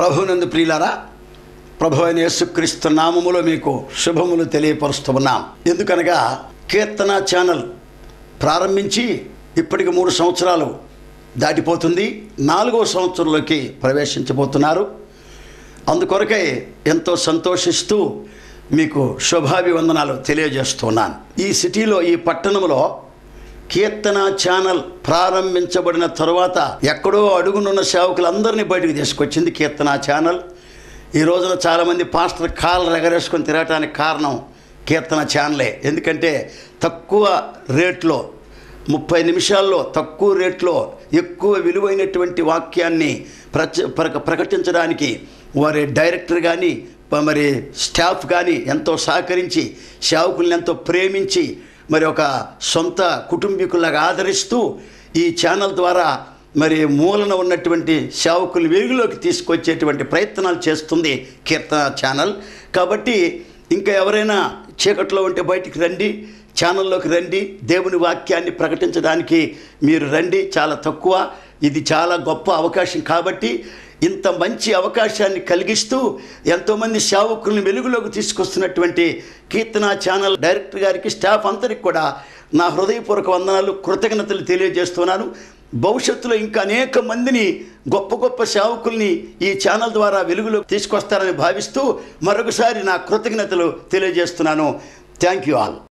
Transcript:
ప్రభునందు ప్రియులారా ప్రభు అయిన యేసుక్రీస్తు నామములో మీకు శుభములు తెలియపరుస్తున్నాం ఎందుకనగా కీర్తన ఛానల్ ప్రారంభించి ఇప్పటికి మూడు సంవత్సరాలు దాటిపోతుంది నాలుగో సంవత్సరంలోకి ప్రవేశించబోతున్నారు అందుకొరకై ఎంతో సంతోషిస్తూ మీకు శుభాభివందనాలు తెలియజేస్తున్నాను ఈ సిటీలో ఈ పట్టణంలో కీర్తన ఛానల్ ప్రారంభించబడిన తరువాత ఎక్కడో అడుగునున్న సేవకులందరినీ బయటకు తీసుకొచ్చింది కీర్తన ఛానల్ ఈ రోజున చాలామంది పాస్టర్ కాళ్ళు ఎగరేసుకొని తిరగటానికి కారణం కీర్తన ఛానలే ఎందుకంటే తక్కువ రేట్లో ముప్పై నిమిషాల్లో తక్కువ రేట్లో ఎక్కువ విలువైనటువంటి వాక్యాన్ని ప్రచ ప్రక ప్రకటించడానికి వారి డైరెక్టర్ కానీ మరి స్టాఫ్ కానీ ఎంతో సహకరించి సేవకుల్ని ఎంతో ప్రేమించి మరి ఒక సొంత కుటుంబీకులాగా ఆదరిస్తూ ఈ ఛానల్ ద్వారా మరి మూలన ఉన్నటువంటి సేవకులు వెలుగులోకి తీసుకొచ్చేటువంటి ప్రయత్నాలు చేస్తుంది కీర్తన ఛానల్ కాబట్టి ఇంకా ఎవరైనా చీకట్లో ఉంటే బయటికి రండి ఛానల్లోకి రండి దేవుని వాక్యాన్ని ప్రకటించడానికి మీరు రండి చాలా తక్కువ ఇది చాలా గొప్ప అవకాశం కాబట్టి ఇంత మంచి అవకాశాన్ని కలిగిస్తూ ఎంతోమంది సేవకుల్ని వెలుగులోకి తీసుకొస్తున్నటువంటి కీర్తన ఛానల్ డైరెక్టర్ గారికి స్టాఫ్ అందరికి కూడా నా హృదయపూర్వక వందనాలు కృతజ్ఞతలు తెలియజేస్తున్నాను భవిష్యత్తులో ఇంకా అనేక మందిని గొప్ప గొప్ప సేవకుల్ని ఈ ఛానల్ ద్వారా వెలుగులోకి తీసుకొస్తారని భావిస్తూ మరొకసారి నా కృతజ్ఞతలు తెలియజేస్తున్నాను థ్యాంక్ యూ ఆల్